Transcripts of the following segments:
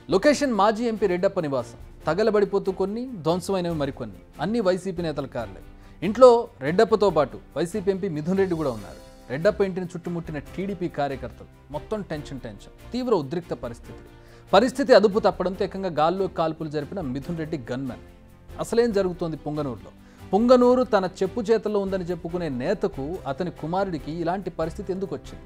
location మాజీ MP Reddappa నివాసం తగలబడిపోతూ కొన్ని ధ్వంసమైనవి మరికొన్ని అన్ని వైసీపీ నేతల కార్లే ఇంట్లో రెడ్డప్పతో పాటు వైసీపీ ఎంపీ మిథున్ రెడ్డి కూడా ఉన్నారు రెడ్డప్ప ఇంటిని చుట్టుముట్టిన టీడీపీ కార్యకర్తలు మొత్తం టెన్షన్ టెన్షన్ తీవ్ర ఉద్రిక్త పరిస్థితి పరిస్థితి అదుపు తప్పడంతో ఏకంగా గాల్లో కాల్పులు జరిపిన మిథున్ రెడ్డి గన్మెన్ అసలేం జరుగుతోంది పుంగనూరులో పుంగనూరు తన చెప్పు చేతల్లో ఉందని చెప్పుకునే నేతకు అతని కుమారుడికి ఇలాంటి పరిస్థితి ఎందుకు వచ్చింది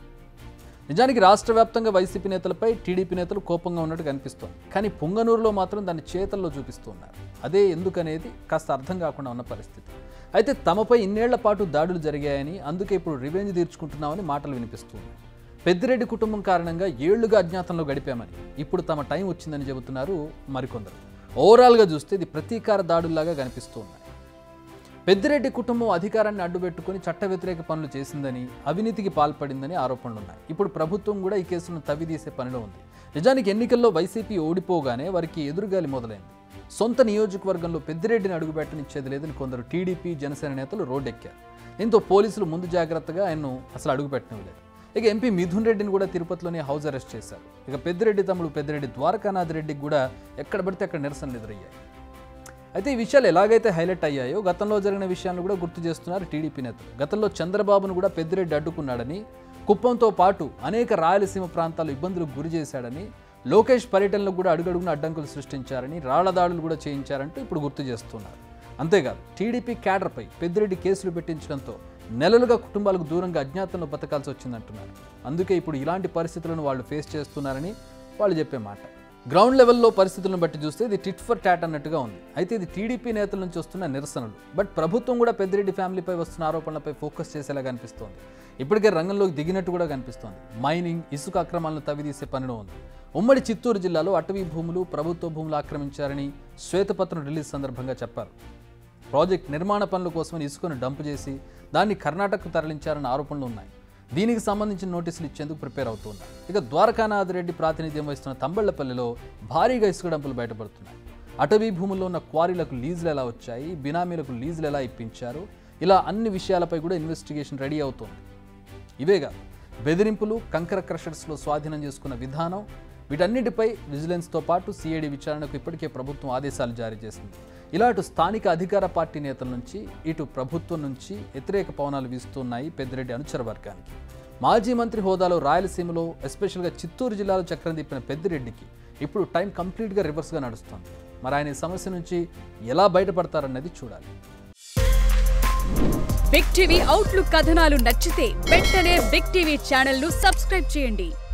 నిజానికి రాష్ట్ర వ్యాప్తంగా వైసీపీ నేతలపై టీడీపీ నేతలు కోపంగా ఉన్నట్టు కనిపిస్తోంది కానీ పుంగనూరులో మాత్రం దాన్ని చేతల్లో చూపిస్తున్నారు అదే ఎందుకనేది కాస్త అర్థం కాకుండా ఉన్న పరిస్థితి అయితే తమపై ఇన్నేళ్ల పాటు దాడులు జరిగాయని అందుకే ఇప్పుడు రివెంజ్ తీర్చుకుంటున్నామని మాటలు వినిపిస్తున్నాయి పెద్దిరెడ్డి కుటుంబం కారణంగా ఏళ్లుగా అజ్ఞాతంలో గడిపామని ఇప్పుడు తమ టైం వచ్చిందని చెబుతున్నారు మరికొందరు ఓవరాల్గా చూస్తే ఇది ప్రతీకార దాడుల్లాగా కనిపిస్తున్నాయి పెద్దిరెడ్డి కుటుంబం అధికారాన్ని అడ్డుపెట్టుకుని చట్ట వ్యతిరేక పనులు చేసిందని అవినీతికి పాల్పడిందని ఆరోపణలున్నాయి ఇప్పుడు ప్రభుత్వం కూడా ఈ కేసును తవ్విదీసే పనిలో ఉంది నిజానికి ఎన్నికల్లో వైసీపీ ఓడిపోగానే వారికి ఎదురుగాలి మొదలైంది సొంత నియోజకవర్గంలో పెద్దిరెడ్డిని అడుగుపెట్టనిచ్చేది లేదని కొందరు టీడీపీ జనసేన నేతలు రోడ్డెక్కారు దీంతో పోలీసులు ముందు జాగ్రత్తగా ఆయన్ను అసలు అడుగుపెట్టనివ్వలేదు ఇక ఎంపీ మిథున్ రెడ్డిని కూడా తిరుపతిలోనే హౌస్ అరెస్ట్ చేశారు ఇక పెద్దిరెడ్డి తమ్ముడు పెద్దిరెడ్డి ద్వారకానాథ్ రెడ్డికి కూడా ఎక్కడ పడితే అక్కడ నిరసనలు ఎదురయ్యాయి అయితే ఈ విషయాలు ఎలాగైతే హైలైట్ అయ్యాయో గతంలో జరిగిన విషయాలను కూడా గుర్తు చేస్తున్నారు టీడీపీ నేతలు గతంలో చంద్రబాబును కూడా పెద్దిరెడ్డి అడ్డుకున్నాడని కుప్పంతో పాటు అనేక రాయలసీమ ప్రాంతాలు ఇబ్బందులకు గురి చేశాడని లోకేష్ పర్యటనలో కూడా అడుగడుగున అడ్డంకులు సృష్టించారని రాళ్ల దాడులు కూడా చేయించారంటూ ఇప్పుడు గుర్తు చేస్తున్నారు అంతేకాదు టీడీపీ క్యాడర్పై పెద్దిరెడ్డి కేసులు పెట్టించడంతో నెలలుగా కుటుంబాలకు దూరంగా అజ్ఞాతంలో బతకాల్సి వచ్చిందంటున్నారు అందుకే ఇప్పుడు ఇలాంటి పరిస్థితులను వాళ్ళు ఫేస్ చేస్తున్నారని వాళ్ళు చెప్పే మాట గ్రౌండ్ లెవెల్లో పరిస్థితులను బట్టి చూస్తే ఇది టిట్ ఫర్ టాట్ అన్నట్టుగా ఉంది అయితే ఇది టీడీపీ నేతల నుంచి వస్తున్న నిరసనలు బట్ ప్రభుత్వం కూడా పెద్దిరెడ్డి ఫ్యామిలీపై వస్తున్న ఆరోపణలపై ఫోకస్ చేసేలా కనిపిస్తోంది ఇప్పటికే రంగంలోకి దిగినట్టు కూడా కనిపిస్తోంది మైనింగ్ ఇసుక అక్రమాలను తవ్విదీసే పనిలో ఉంది ఉమ్మడి చిత్తూరు జిల్లాలో అటవీ భూములు ప్రభుత్వ భూములు ఆక్రమించారని శ్వేతపత్రం రిలీజ్ సందర్భంగా చెప్పారు ప్రాజెక్ట్ నిర్మాణ పనుల కోసమని ఇసుకను డంప్ చేసి దాన్ని కర్ణాటకకు తరలించారన్న ఆరోపణలు ఉన్నాయి దీనికి సంబంధించిన నోటీసులు ఇచ్చేందుకు ప్రిపేర్ అవుతున్నారు ఇక ద్వారకానాథ్ రెడ్డి ప్రాతినిధ్యం వహిస్తున్న తంబళ్లపల్లిలో భారీగా ఇసుక డంపులు బయటపడుతున్నాయి అటవీ భూముల్లో ఉన్న క్వారీలకు లీజులు ఎలా వచ్చాయి బినామీలకు లీజులు ఎలా ఇప్పించారు ఇలా అన్ని విషయాలపై కూడా ఇన్వెస్టిగేషన్ రెడీ అవుతోంది ఇవేగా బెదిరింపులు కంకర క్రషర్స్లో స్వాధీనం చేసుకున్న విధానం వీటన్నిటిపై విజిలెన్స్తో పాటు సిఐడి విచారణకు ఇప్పటికే ప్రభుత్వం ఆదేశాలు జారీ చేసింది ఇలా అటు స్థానిక అధికార పార్టీ నేతల నుంచి ఇటు ప్రభుత్వం నుంచి వ్యతిరేక పవనాలు వీస్తున్నాయి పెద్దిరెడ్డి అనుచర వర్గానికి మాజీ మంత్రి హోదాలో రాయలసీమలో ఎస్పెషల్గా చిత్తూరు జిల్లాలో చక్రం తిప్పిన పెద్దిరెడ్డికి ఇప్పుడు టైం కంప్లీట్గా రివర్స్గా నడుస్తుంది మరి ఆయన ఈ సమస్య నుంచి ఎలా బయటపడతారన్నది చూడాలి బిగ్ టీవీ అవుట్లుక్ కథనాలు నచ్చితే వెంటనే బిగ్ టీవీ ఛానల్ ను సబ్స్క్రైబ్ చేయండి